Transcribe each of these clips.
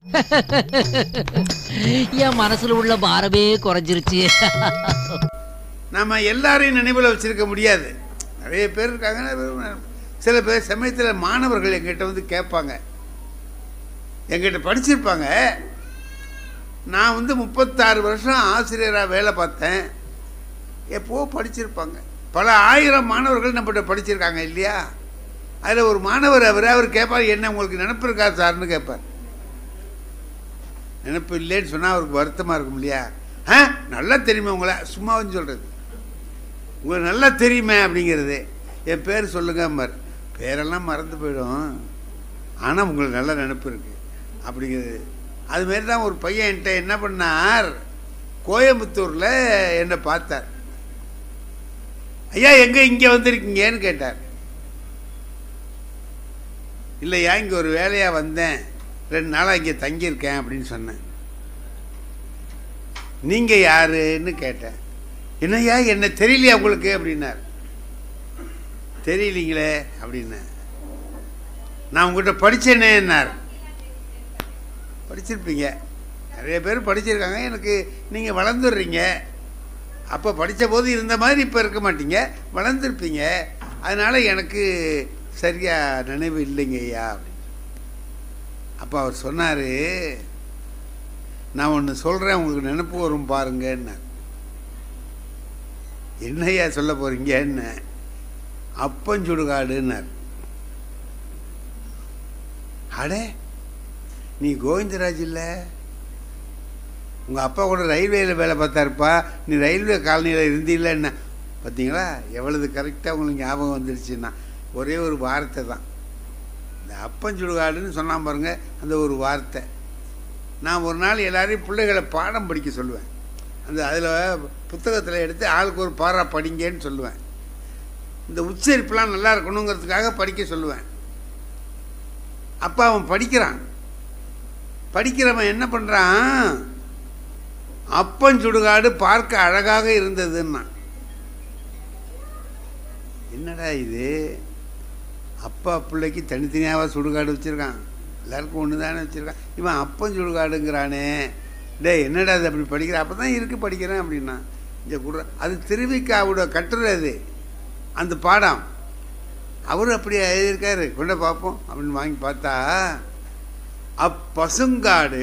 என் மனசுல உள்ள பாரமே குறைஞ்சிருச்சு நம்ம எல்லாரையும் நினைவில் வச்சிருக்க முடியாது நிறைய பேர் இருக்காங்க நிறைய பேர் சில பேர் சமயத்தில் மாணவர்கள் எங்கிட்ட வந்து கேட்பாங்க எங்கிட்ட படிச்சிருப்பாங்க நான் வந்து முப்பத்தாறு வருஷம் ஆசிரியராக வேலை பார்த்தேன் எப்போ படிச்சிருப்பாங்க பல ஆயிரம் மாணவர்கள் நம்மகிட்ட படிச்சிருக்காங்க இல்லையா அதில் ஒரு மாணவர் அவர் அவர் கேட்பார் என்ன உங்களுக்கு நினப்பு இருக்கா சார்னு கேட்பார் நினப்பு இல்லைன்னு சொன்னால் அவருக்கு வருத்தமாக இருக்கும் இல்லையா ஆ நல்லா தெரியுமே உங்களை சும்மாவும் சொல்கிறது உங்களுக்கு நல்லா தெரியுமே அப்படிங்கிறது என் பேர் சொல்லுங்க மர் பேரெல்லாம் மறந்து போயிடும் ஆனால் உங்களுக்கு நல்ல நினப்பு இருக்குது அப்படிங்கிறது அதுமாரி தான் ஒரு பையன் என்கிட்ட என்ன பண்ணார் கோயம்புத்தூரில் என்னை பார்த்தார் ஐயா எங்கே இங்கே வந்திருக்கீங்கன்னு கேட்டார் இல்லையா இங்கே ஒரு வேலையாக வந்தேன் ரெண்டு நாளாக இங்கே தங்கியிருக்கேன் அப்படின்னு சொன்னேன் நீங்கள் யாருன்னு கேட்டேன் என்னய்யா என்ன தெரியலையா உங்களுக்கு அப்படின்னார் தெரியலீங்களே அப்படின்னேன் நான் உங்கள்கிட்ட படித்தேனேன்னார் படிச்சிருப்பீங்க நிறைய பேர் படிச்சிருக்காங்க எனக்கு நீங்கள் வளர்ந்துடுறீங்க அப்போ படித்த போது இருந்த மாதிரி இப்போ இருக்க மாட்டீங்க வளர்ந்துருப்பீங்க அதனால் எனக்கு சரியாக நினைவு இல்லைங்க ஐயா அப்படின்னு அப்போ அவர் சொன்னார் நான் ஒன்று சொல்கிறேன் உங்களுக்கு நினப்பு வரும் பாருங்கன்னார் என்னையா சொல்ல போகிறீங்க என்ன அப்பஞ்சுடுகாடுன்னார் அடே நீ கோவிந்தராஜ் இல்லை உங்கள் அப்பா கூட ரயில்வேயில் வேலை பார்த்தாருப்பா நீ ரயில்வே காலனியில் இருந்தீல்ல என்ன பார்த்தீங்களா எவ்வளவு கரெக்டாக உங்களுக்கு ஞாபகம் வந்துடுச்சுன்னா ஒரே ஒரு வார்த்தை தான் இந்த அப்பஞ்சுடுகாடுன்னு சொன்னான் பாருங்க அந்த ஒரு வார்த்தை நான் ஒரு நாள் எல்லாரையும் பிள்ளைகளை பாடம் படிக்க சொல்லுவேன் அந்த அதில் புத்தகத்தில் எடுத்து ஆளுக்கு ஒரு பாரா படிங்கன்னு சொல்லுவேன் இந்த உச்சரிப்புலாம் நல்லா இருக்கணுங்கிறதுக்காக படிக்க சொல்லுவேன் அப்போ அவன் படிக்கிறான் படிக்கிறவன் என்ன பண்ணுறான் அப்பஞ்சுடுகாடு பார்க்க அழகாக இருந்ததுன்னா என்னடா இது அப்பா பிள்ளைக்கு தனித்தனியாக சுடுகாடு வச்சுருக்கான் எல்லாருக்கும் ஒன்று தானே வச்சுருக்கான் இவன் அப்பன் சுடுகாடுங்கிறானே டேய் என்னடா அது அப்படி படிக்கிற அப்போ தான் இருக்குது படிக்கிறேன் அப்படின்னா இங்கே கூட அது திருவிக்காவோட கட்டுரை அது அந்த பாடம் அவர் அப்படி எழுதியிருக்காரு கொண்ட பார்ப்போம் அப்படின்னு வாங்கி பார்த்தா அப்பசுங்காடு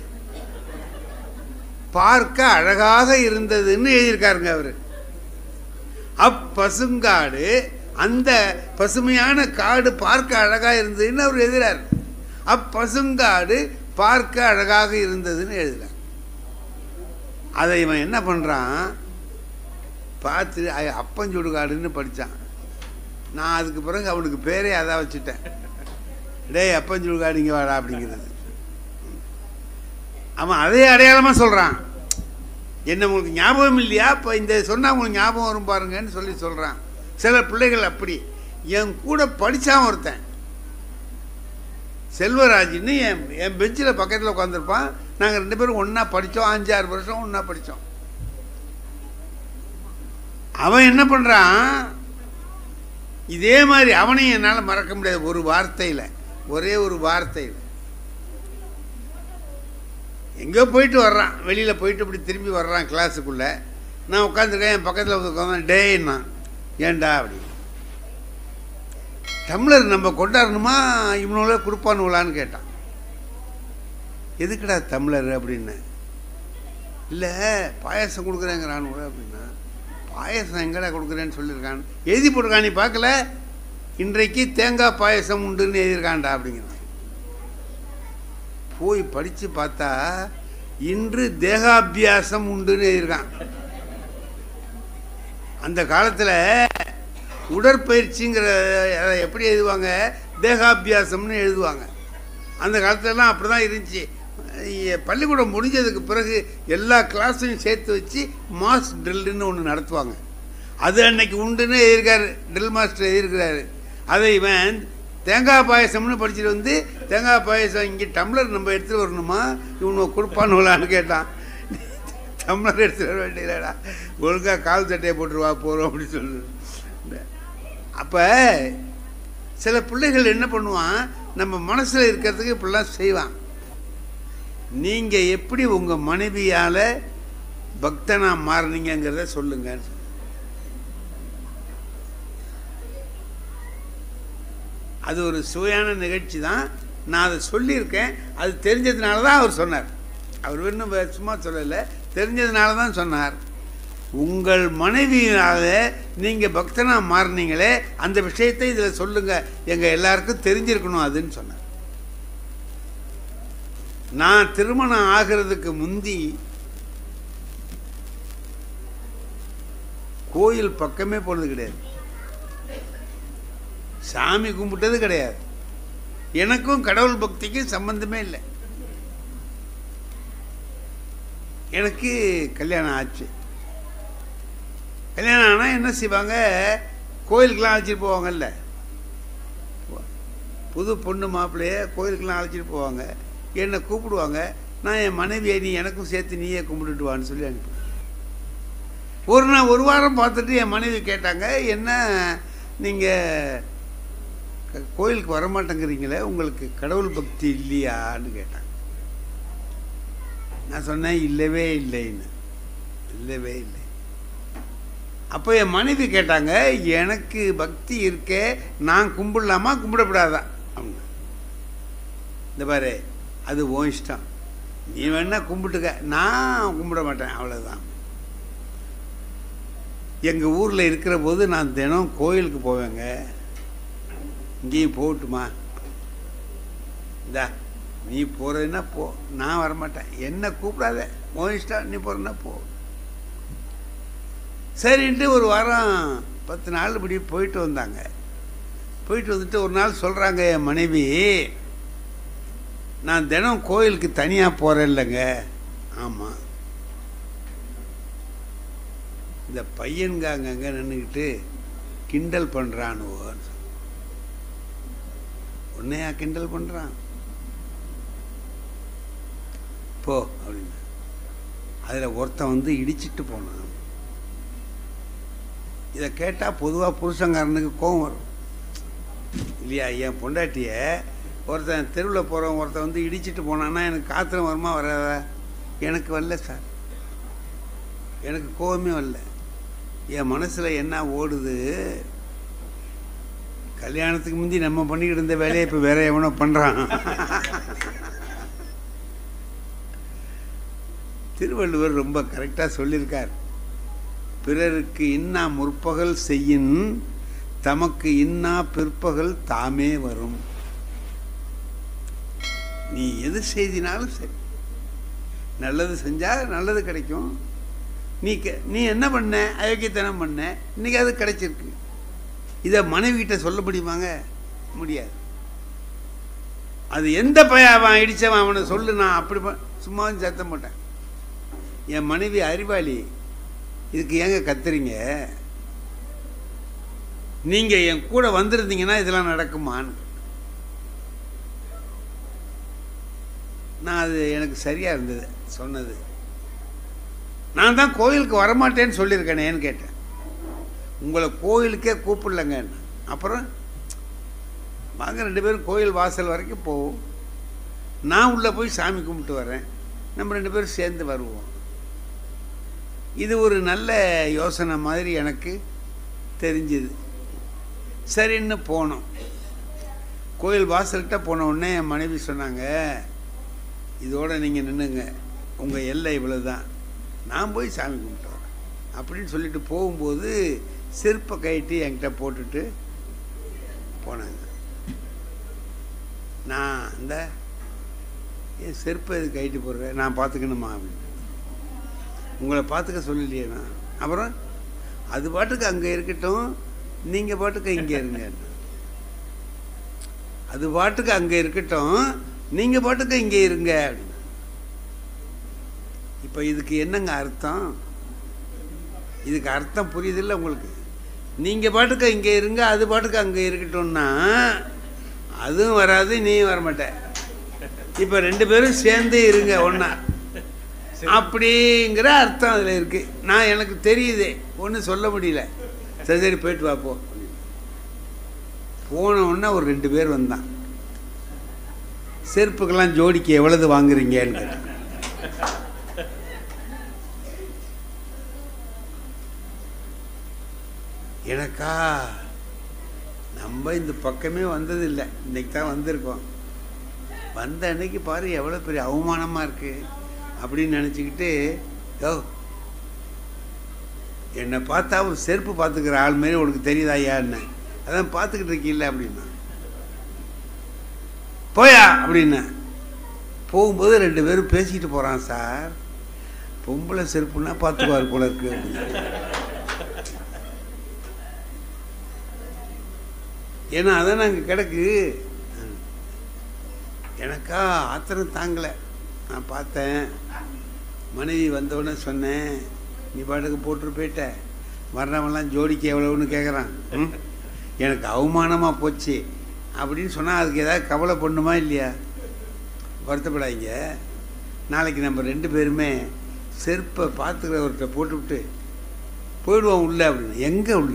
பார்க்க அழகாக இருந்ததுன்னு எழுதியிருக்காருங்க அவர் அப்பசுங்காடு அந்த பசுமையான காடு பார்க்க அழகாக இருந்ததுன்னு அவர் எழுதுறார் அப்பசுங்காடு பார்க்க அழகாக இருந்ததுன்னு எழுதுறார் அதை இவன் என்ன பண்ணுறான் பார்த்து அ- அப்பஞ்சுடுகாடுன்னு படித்தான் நான் அதுக்கு பிறகு அவனுக்கு பேரே அதான் வச்சுட்டேன் டேய் அப்பஞ்சுடுகாடு இங்கே வாடா அப்படிங்கிறது அவன் அதே அடையாளமாக சொல்கிறான் என்ன உங்களுக்கு ஞாபகம் இல்லையா இப்போ இந்த சொன்னால் உங்களுக்கு ஞாபகம் வரும் பாருங்கன்னு சொல்லி சொல்கிறான் சில பிள்ளைகள் அப்படி என் கூட படித்தான் ஒருத்தன் செல்வராஜ்னு என் என் பெஞ்சில் பக்கத்தில் உட்காந்துருப்பான் நாங்கள் ரெண்டு பேரும் ஒன்றா படித்தோம் அஞ்சாறு வருஷம் ஒன்றா படித்தோம் அவன் என்ன பண்ணுறான் இதே மாதிரி அவனையும் என்னால் மறக்க முடியாது ஒரு வார்த்தையில் ஒரே ஒரு வார்த்தையில் எங்கேயோ போயிட்டு வர்றான் வெளியில் போயிட்டு இப்படி திரும்பி வர்றான் கிளாஸுக்குள்ளே நான் உட்காந்துருக்கேன் என் பக்கத்தில் உட்காந்து டேன்னா ஏன்டா அப்படி டம்ளர் நம்ம கொண்டாடணுமா இவனோட கொடுப்பானுங்களான்னு கேட்டான் எதுக்குடா டம்ளர் அப்படின்னு இல்லை பாயாசம் கொடுக்குறேங்கிறானுங்கள அப்படின்னா பாயாசம் எங்கடா கொடுக்குறேன்னு சொல்லியிருக்கான் எழுதி போட்டிருக்கான் நீ பார்க்கல இன்றைக்கு தேங்காய் பாயாசம் உண்டுன்னு எழுதியிருக்கான்டா அப்படிங்கிறான் போய் படித்து பார்த்தா இன்று தேகாபியாசம் உண்டுன்னு எழுதியிருக்கான் அந்த காலத்தில் உடற்பயிற்சிங்கிற அதை எப்படி எழுதுவாங்க தேகாபியாசம்னு எழுதுவாங்க அந்த காலத்துலலாம் அப்படி தான் இருந்துச்சு இ- பள்ளிக்கூடம் முடிஞ்சதுக்கு பிறகு எல்லா கிளாஸையும் சேர்த்து வச்சு மாஸ் ட்ரில்லுன்னு ஒன்று நடத்துவாங்க அது அன்னைக்கு உண்டுன்னு எழுதியிருக்காரு ட்ரில் மாஸ்டர் எழுதியிருக்கிறாரு அதை இவன் தேங்காய் பாயசம்னு படிச்சுட்டு வந்து தேங்காய் பாயசம் இங்கே டம்ளர் நம்ம எடுத்துகிட்டு வரணுமா இவனு கொடுப்பானுங்களான்னு கேட்டான் டம்ளர் எடுத்துகிட்டு வர வேண்டியதடா ஒழுங்காக கால் சட்டையை போட்டுருவா போகிறோம் அப்படின்னு சொல்லு அப்போ சில பிள்ளைகள் என்ன பண்ணுவான் நம்ம மனசில் இருக்கிறதுக்கு இப்படிலாம் செய்வான் நீங்கள் எப்படி உங்கள் மனைவியால் பக்தனா மாறுனீங்கங்கிறத சொல்லுங்க அது ஒரு சுவையான நிகழ்ச்சி தான் நான் அதை சொல்லியிருக்கேன் அது தெரிஞ்சதுனால தான் அவர் சொன்னார் அவர் இன்னும் வே- சும்மா சொல்லலை தெரிஞ்சதுனால தான் சொன்னார் உங்கள் மனைவியால் நீங்கள் பக்தனா மாறுனீங்களே அந்த விஷயத்தை இதில் சொல்லுங்கள் எங்கள் எல்லாருக்கும் தெரிஞ்சிருக்கணும் அதுன்னு சொன்னார் நான் திருமணம் ஆகிறதுக்கு முந்தி கோயில் பக்கமே போனது கிடையாது சாமி கும்பிட்டது கிடையாது எனக்கும் கடவுள் பக்திக்கும் சம்பந்தமே இல்லை எனக்கு கல்யாணம் ஆச்சு கல்யாணம் ஆனால் என்ன செய்வாங்க கோயிலுக்கெல்லாம் அழைச்சிட்டு போவாங்கல்ல புது பொண்ணு மாப்பிள்ளைய கோயிலுக்கெல்லாம் அழைச்சிட்டு போவாங்க என்னை கூப்பிடுவாங்க நான் என் மனைவியை நீ எனக்கும் சேர்த்து நீயே கும்பிட்டுட்டு வான்னு சொல்லி அனுப்பி ஒரு நாள் ஒரு வாரம் பார்த்துட்டு என் மனைவி கேட்டாங்க என்ன நீங்கள் கோயிலுக்கு வரமாட்டேங்கிறீங்களே உங்களுக்கு கடவுள் பக்தி இல்லையான்னு கேட்டாங்க நான் சொன்னேன் இல்லவே இல்லைன்னு இல்லவே இல்லை அப்போ என் மனைவி கேட்டாங்க எனக்கு பக்தி இருக்கே நான் கும்பிடலாமா கும்பிடக்கூடாதா அப்படின்னு இந்த பாரு அது உன் இஷ்டம் நீ வேணா கும்பிட்டுக்க நான் கும்பிட மாட்டேன் அவ்வளோதான் எங்கள் ஊரில் இருக்கிற போது நான் தினம் கோயிலுக்கு போவேங்க இங்கேயும் போகட்டுமா இந்தா நீ போகிறதுன்னா போ நான் வரமாட்டேன் என்ன கூப்பிடாத உன் இஷ்டம் நீ போகிறன்னா போ சரின்ட்டு ஒரு வாரம் பத்து நாள் இப்படி போயிட்டு வந்தாங்க போயிட்டு வந்துட்டு ஒரு நாள் சொல்கிறாங்க என் மனைவி நான் தினம் கோயிலுக்கு தனியாக போகிறேன் இல்லைங்க ஆமாம் இந்த பையன்க அங்கங்கே நின்றுக்கிட்டு கிண்டல் பண்ணுறானுவோன்னு உன்னையா கிண்டல் பண்ணுறான் போ அப்படின்னு அதில் ஒருத்தன் வந்து இடிச்சிட்டு போனான் இதை கேட்டால் பொதுவாக புருஷங்காரனுக்கு கோபம் வரும் இல்லையா என் பொண்டாட்டிய ஒருத்தன் தெருவில் போகிறவன் ஒருத்தன் வந்து இடிச்சிட்டு போனான்னா எனக்கு காத்திரம் வருமா வராதா எனக்கு வரல சார் எனக்கு கோபமே வரல என் மனசில் என்ன ஓடுது கல்யாணத்துக்கு முந்தி நம்ம பண்ணிக்கிட்டு இருந்த வேலையை இப்போ வேற எவனோ பண்ணுறான் திருவள்ளுவர் ரொம்ப கரெக்டாக சொல்லியிருக்கார் பிறருக்கு இன்னா முற்பகல் செய்யின் தமக்கு இன்னா பிற்பகல் தாமே வரும் நீ எது செய்தினாலும் சரி நல்லது செஞ்சால் நல்லது கிடைக்கும் நீ கெ- நீ என்ன பண்ண அயோக்கியத்தனம் பண்ண இன்னைக்கு அது கிடைச்சிருக்கு இதை மனைவிகிட்ட சொல்ல முடியுமாங்க முடியாது அது எந்த பையன் அவன் இடிச்சவன் அவனை சொல்லு நான் அப்படி ப- சும்மாவும் சேர்த்த மாட்டேன் என் மனைவி அறிவாளி இதுக்கு ஏங்க கத்துறீங்க நீங்க என் கூட வந்திருந்தீங்கன்னா இதெல்லாம் நடக்குமான்னு நான் அது எனக்கு சரியா இருந்தது சொன்னது நான் தான் கோயிலுக்கு வரமாட்டேன்னு சொல்லியிருக்கேனேன்னு கேட்டேன் உங்களை கோயிலுக்கே கூப்பிடலங்க அப்புறம் வாங்க ரெண்டு பேரும் கோயில் வாசல் வரைக்கும் போவோம் நான் உள்ளே போய் சாமி கும்பிட்டு வரேன் நம்ம ரெண்டு பேரும் சேர்ந்து வருவோம் இது ஒரு நல்ல யோசனை மாதிரி எனக்கு தெரிஞ்சுது சரின்னு போனோம் கோயில் வாசல்கிட்ட போன உடனே என் மனைவி சொன்னாங்க இதோட நீங்கள் நின்றுங்க உங்கள் எல்லை இவ்வளோ தான் நான் போய் சாமி கும்பிட்டு வரேன் அப்படின்னு சொல்லிட்டு போகும்போது செருப்பை கழட்டி என்கிட்ட போட்டுட்டு போனாங்க நான் இந்த ஏன் செருப்பை இது கழட்டி போடுறேன் நான் பார்த்துக்கணுமா அப்படின்னு உங்களை பார்த்துக்க சொல்லலையே நான் அப்புறம் அது பாட்டுக்கு அங்கே இருக்கட்டும் நீங்கள் பாட்டுக்கு இங்கே இருங்க அது பாட்டுக்கு அங்கே இருக்கட்டும் நீங்கள் பாட்டுக்கு இங்கே இருங்க அப்படின்னு இப்போ இதுக்கு என்னங்க அர்த்தம் இதுக்கு அர்த்தம் புரியுதில்ல உங்களுக்கு நீங்கள் பாட்டுக்கு இங்கே இருங்க அது பாட்டுக்கு அங்கே இருக்கட்டும்னா அதுவும் வராது நீயும் வரமாட்ட இப்போ ரெண்டு பேரும் சேர்ந்து இருங்க ஒன்றா அப்படிங்கிற அர்த்தம் அதில் இருக்கு நான் எனக்கு தெரியுது ஒன்றும் சொல்ல முடியல சரி சரி போயிட்டு வா போ போன உடனே ஒரு ரெண்டு பேர் வந்தான் செருப்புக்கெல்லாம் ஜோடிக்கு எவ்வளவு வாங்குறீங்கன்னு கேட்டேன் எனக்கா நம்ம இந்த பக்கமே வந்ததில்லை இன்னைக்கு தான் வந்திருக்கோம் வந்த அன்னைக்கு பாரு எவ்வளோ பெரிய அவமானமாக இருக்கு அப்படின்னு நினச்சிக்கிட்டு யோ என்னை பார்த்தா ஒரு செருப்பு பார்த்துக்கிற ஆள் மாரி உனக்கு தெரியுதா ஐயான்னு அதான் பார்த்துக்கிட்டு இருக்கீல்ல அப்படின்னா போயா அப்படின்னா போகும்போது ரெண்டு பேரும் பேசிக்கிட்டு போகிறான் சார் பொம்பளை செருப்புன்னா பார்த்துக்குவார் போல இருக்கு அப்படின்னு ஏன்னா அதான் அங்கே கிடக்கு எனக்கா ஆத்திரம் தாங்கலை நான் பார்த்தேன் மனைவி வந்தவுடனே சொன்னேன் நீ பாட்டுக்கு போட்டு போயிட்ட வர்றவன்லாம் ஜோடிக்கு எவ்வளவுன்னு கேட்குறான் ம்? எனக்கு அவமானமாக போச்சு அப்படின்னு சொன்னால் அதுக்கு ஏதாவது கவலை பண்ணுமா இல்லையா வருத்தப்படாதீங்க நாளைக்கு நம்ம ரெண்டு பேருமே செருப்பை பார்த்துக்கிறவர்கிட்ட போட்டுவிட்டு போயிடுவோம் உள்ள அப்படின்னு எங்கே உள்ள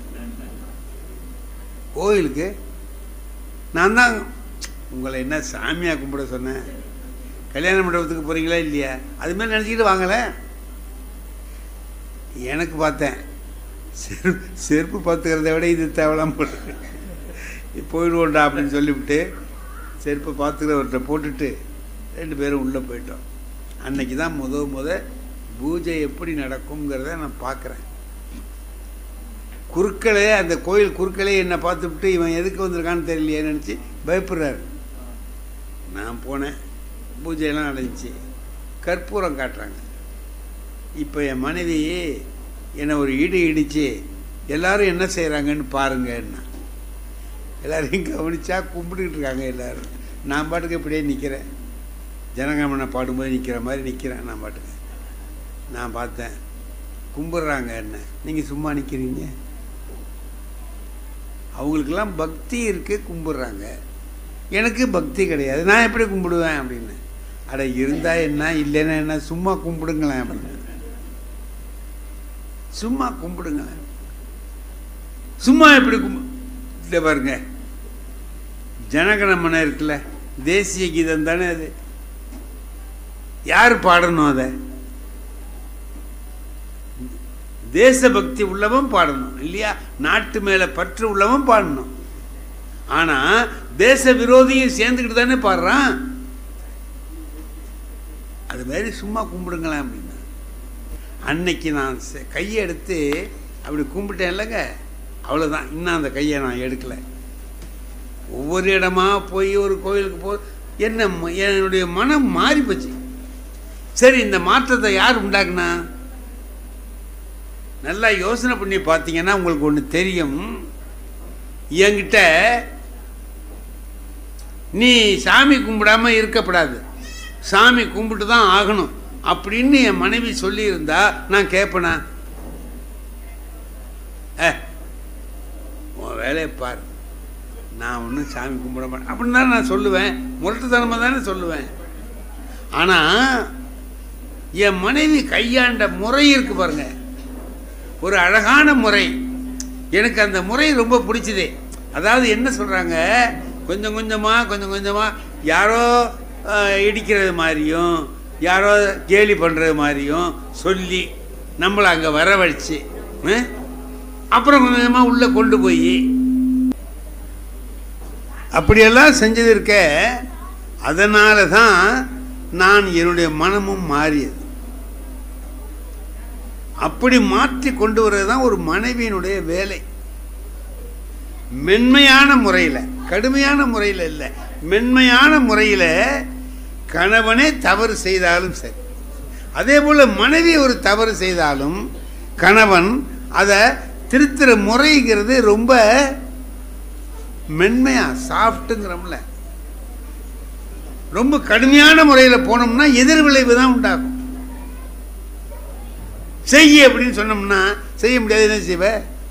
கோயிலுக்கு நான் தான் உங்களை என்ன சாமியாக கும்பிட சொன்னேன் கல்யாண மண்டபத்துக்கு போகிறீங்களா இல்லையா அது மாதிரி நினச்சிக்கிட்டு வாங்கலை எனக்கு பார்த்தேன் செருப்பு செருப்பு பார்த்துக்கிறத விட இது தேவலாம் போட்டு போயிடுவோண்டா அப்படின்னு சொல்லிவிட்டு செருப்பை பார்த்துக்கிறவர்கிட்ட போட்டுட்டு ரெண்டு பேரும் உள்ளே போயிட்டோம் அன்னைக்கு தான் முத முத பூஜை எப்படி நடக்குங்கிறத நான் பார்க்குறேன் குறுக்களே அந்த கோயில் குறுக்களே என்னை பார்த்துவிட்டு இவன் எதுக்கு வந்திருக்கான்னு தெரியலையே நினச்சி பயப்படுறாரு நான் போனேன் பூஜையெல்லாம் நடந்துச்சு கற்பூரம் காட்டுறாங்க இப்போ என் மனைவி என்னை ஒரு இடி இடித்து எல்லாரும் என்ன செய்கிறாங்கன்னு பாருங்கன்னா எல்லாரையும் கவனிச்சா கும்பிட்டுக்கிட்டு இருக்காங்க எல்லாரும் நான் பாட்டுக்கு இப்படியே நிற்கிறேன் ஜனகமனை பாடும்போது நிற்கிற மாதிரி நிற்கிறேன் நான் பாட்டுக்கு நான் பார்த்தேன் கும்பிட்றாங்க என்ன நீங்கள் சும்மா நிற்கிறீங்க அவங்களுக்கெல்லாம் பக்தி இருக்கு கும்பிட்றாங்க எனக்கு பக்தி கிடையாது நான் எப்படி கும்பிடுவேன் அப்படின்னு அட இருந்தா என்ன இல்லைன்னா என்ன சும்மா கும்பிடுங்களேன் அப்படின்னு சும்மா கும்பிடுங்களேன் சும்மா எப்படி கும்பி இதை பாருங்க ஜனகணமன இருக்குல்ல தேசிய கீதம் தானே அது யார் பாடணும் அதை தேசபக்தி உள்ளவன் பாடணும் இல்லையா நாட்டு மேல பற்று உள்ளவன் பாடணும் ஆனா தேச விரோதியும் சேர்ந்துக்கிட்டு தானே பாடுறான் அது மாதிரி சும்மா கும்பிடுங்களேன் அப்படின்னா அன்னைக்கு நான் செ- கையை எடுத்து அப்படி கும்பிட்டேன் இல்லைங்க அவ்வளோதான் இன்னும் அந்த கையை நான் எடுக்கலை ஒவ்வொரு இடமா போய் ஒரு கோயிலுக்கு போ என்ன ம- என்னுடைய மனம் மாறி போச்சு சரி இந்த மாற்றத்தை யார் உண்டாக்குனா நல்லா யோசனை பண்ணி பார்த்தீங்கன்னா உங்களுக்கு ஒன்று தெரியும் என்கிட்ட நீ சாமி கும்பிடாம இருக்கப்படாது சாமி கும்பிட்டு தான் ஆகணும் அப்படின்னு என் மனைவி சொல்லியிருந்தா நான் கேட்பேனா ஏ உன் வேலையை பார் நான் ஒன்றும் சாமி கும்பிட மாட்டேன் அப்படின்னு தான் நான் சொல்லுவேன் முரட்டுத்தனமாக தானே சொல்லுவேன் ஆனால் என் மனைவி கையாண்ட முறை இருக்கு பாருங்க ஒரு அழகான முறை எனக்கு அந்த முறை ரொம்ப பிடிச்சதே அதாவது என்ன சொல்கிறாங்க கொஞ்சம் கொஞ்சமாக கொஞ்சம் கொஞ்சமாக யாரோ அஹ், இடிக்கிறது மாதிரியும் யாரோ கேலி பண்ணுறது மாதிரியும் சொல்லி நம்மளை அங்கே வரவழைச்சு அஹ், அப்புறம் கொஞ்சம் கொஞ்சமாக உள்ளே கொண்டு போய் அப்படியெல்லாம் செஞ்சது இருக்க அதனால தான் நான் என்னுடைய மனமும் மாறியது அப்படி மாற்றி கொண்டு வர்றது தான் ஒரு மனைவியினுடைய வேலை மென்மையான முறையில் கடுமையான முறையில் இல்லை மென்மையான முறையில் கணவனே தவறு செய்தாலும் சரி அதே போல் மனைவி ஒரு தவறு செய்தாலும் கணவன் அதை திருத்துற முறைங்கிறது ரொம்ப மென்மையா சாஃப்ட்டுங்கிறோம்ல ரொம்ப கடுமையான முறையில் போனோம்னா எதிர்விளைவு தான் உண்டாகும் செய்ய அப்படின்னு சொன்னோம்னா செய்ய முடியாது என்ன செய்வ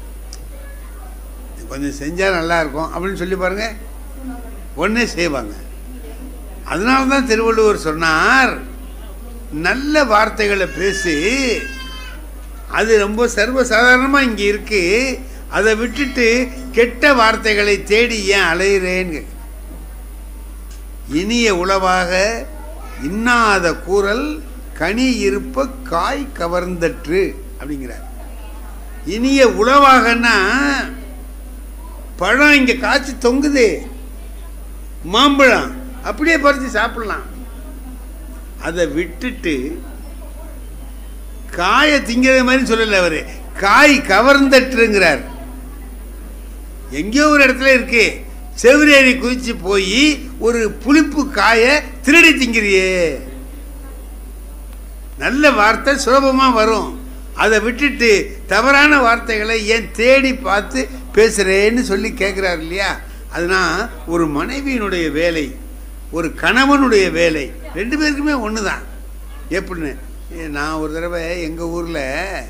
கொஞ்சம் செஞ்சால் நல்லா இருக்கும் அப்படின்னு சொல்லி பாருங்க உடனே செய்வாங்க அதனால தான் திருவள்ளுவர் சொன்னார் நல்ல வார்த்தைகளை பேசி அது ரொம்ப சர்வசாதாரணமாக இங்கே இருக்கு அதை விட்டுட்டு கெட்ட வார்த்தைகளை தேடி ஏன் அலையிறேன்னு கேக்குறார். இனிய உளவாக இன்னாத கூறல் கனி இருப்ப காய் கவர்ந்தற்று அப்படிங்கிறார் இனிய உளவாகன்னா பழம் இங்க காய்ச்சி தொங்குது மாம்பழம் அப்படியே பறித்து சாப்பிடலாம் அதை விட்டுட்டு காயை திங்கிறது மாதிரி சொல்லல அவரு காய் கவர்ந்தட்டுங்கிறார் எங்கேயோ ஒரு இடத்துல இருக்கு செவிரேறி குதிச்சு போய் ஒரு புளிப்பு காயை திருடி திங்கிறியே நல்ல வார்த்தை சுலபமா வரும் அதை விட்டுட்டு தவறான வார்த்தைகளை ஏன் தேடி பார்த்து பேசுறேன்னு சொல்லி கேட்குறாரு இல்லையா அதனால் ஒரு மனைவியினுடைய வேலை ஒரு கணவனுடைய வேலை ரெண்டு பேருக்குமே ஒன்று தான் எப்படின்னு ஏ, நான் ஒரு தடவை எங்கள் ஊரில்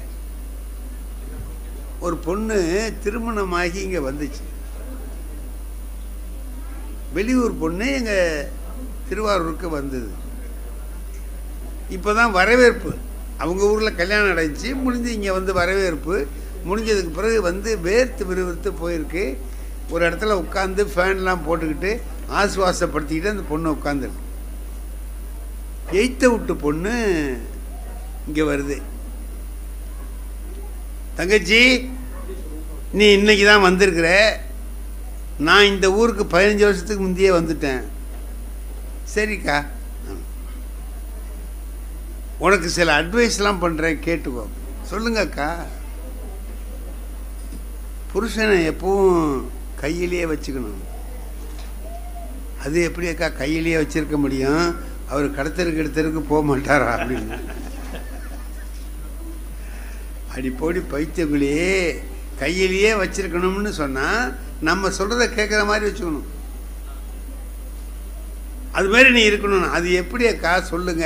ஒரு பொண்ணு திருமணமாகி இங்கே வந்துச்சு வெளியூர் பொண்ணு எங்கள் திருவாரூருக்கு வந்தது இப்போ தான் வரவேற்பு அவங்க ஊரில் கல்யாணம் நடந்துச்சு முடிஞ்சு இங்கே வந்து வரவேற்பு முடிஞ்சதுக்கு பிறகு வந்து வேர்த்து விறுவிறுத்து போயிருக்கு ஒரு இடத்துல உட்காந்து ஃபேன்லாம் போட்டுக்கிட்டு ஆசுவாசப்படுத்திக்கிட்டு அந்த பொண்ணு உட்காந்துருக்கு எய்த்த விட்டு பொண்ணு இங்கே வருது தங்கச்சி நீ இன்னைக்கு தான் வந்திருக்கிற நான் இந்த ஊருக்கு பதினஞ்சு வருஷத்துக்கு முந்தையே வந்துட்டேன் சரிக்கா ஆ. உனக்கு சில அட்வைஸ்லாம் பண்ணுறேன் கேட்டுக்கோ சொல்லுங்க அக்கா புருஷனை எப்பவும் கையிலேயே வச்சுக்கணும் அது எப்படி அக்கா கையிலேயே வச்சிருக்க முடியும் அவர் கடத்தருக்கு இடத்தருக்கு போக மாட்டாரா அப்படின்னு அடி போடி பைத்தியங்களே கையிலேயே வச்சிருக்கணும்னு சொன்னால் நம்ம சொல்கிறத கேட்குற மாதிரி வச்சுக்கணும் அது மாதிரி நீ இருக்கணும் அது எப்படி அக்கா சொல்லுங்க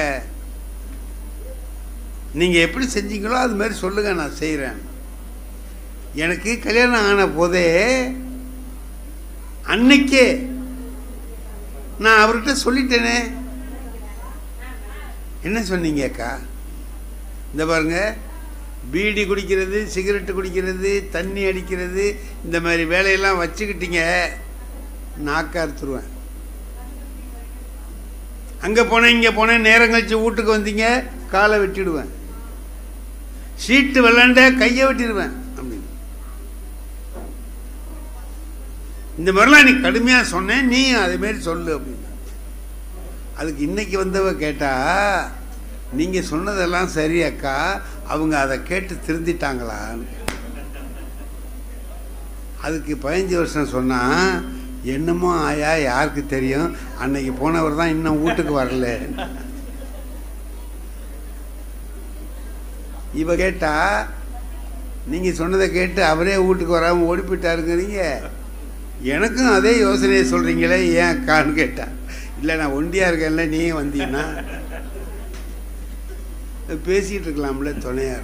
நீங்கள் எப்படி செஞ்சீங்களோ அது மாதிரி சொல்லுங்க நான் செய்கிறேன் எனக்கு கல்யாணம் ஆன போதே அன்னைக்கே நான் அவர்கிட்ட சொல்லிட்டேனே என்ன சொன்னீங்க அக்கா இந்த பாருங்க பீடி குடிக்கிறது சிகரெட்டு குடிக்கிறது தண்ணி அடிக்கிறது இந்த மாதிரி வேலையெல்லாம் வச்சுக்கிட்டீங்க நாக்கா அறுத்துருவேன் அங்கே போனேன் இங்கே போனேன் நேரம் கழிச்சு வீட்டுக்கு வந்தீங்க காலை வெட்டிடுவேன் சீட்டு விளாண்ட கையை வெட்டிடுவேன் அப்படின்னு இந்த மாதிரிலாம் நீ கடுமையாக சொன்னேன் நீ அதேமாரி சொல்லு அப்படின்னு அதுக்கு இன்னைக்கு வந்தவ கேட்டா நீங்கள் சொன்னதெல்லாம் சரி அக்கா அவங்க அதை கேட்டு திருந்திட்டாங்களான்னு அதுக்கு பதினஞ்சு வருஷம் சொன்னா என்னமோ ஆயா யாருக்கு தெரியும் அன்னைக்கு போனவர் தான் இன்னும் வீட்டுக்கு வரல இவ கேட்டா நீங்க சொன்னதை கேட்டு அவரே வீட்டுக்கு வராம ஓடி போயிட்டாருங்கிறீங்க எனக்கும் அதே யோசனையை சொல்றீங்களே ஏன் அக்கான்னு கேட்டா இல்லை நான் ஒண்டியா இருக்கேன்ல நீ வந்தீங்கன்னா பேசிட்டு இருக்கலாம்ல துணையார்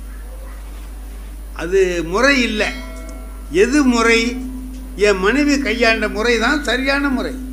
அது முறை இல்லை எது முறை என் மனைவி கையாண்ட முறை தான் சரியான முறை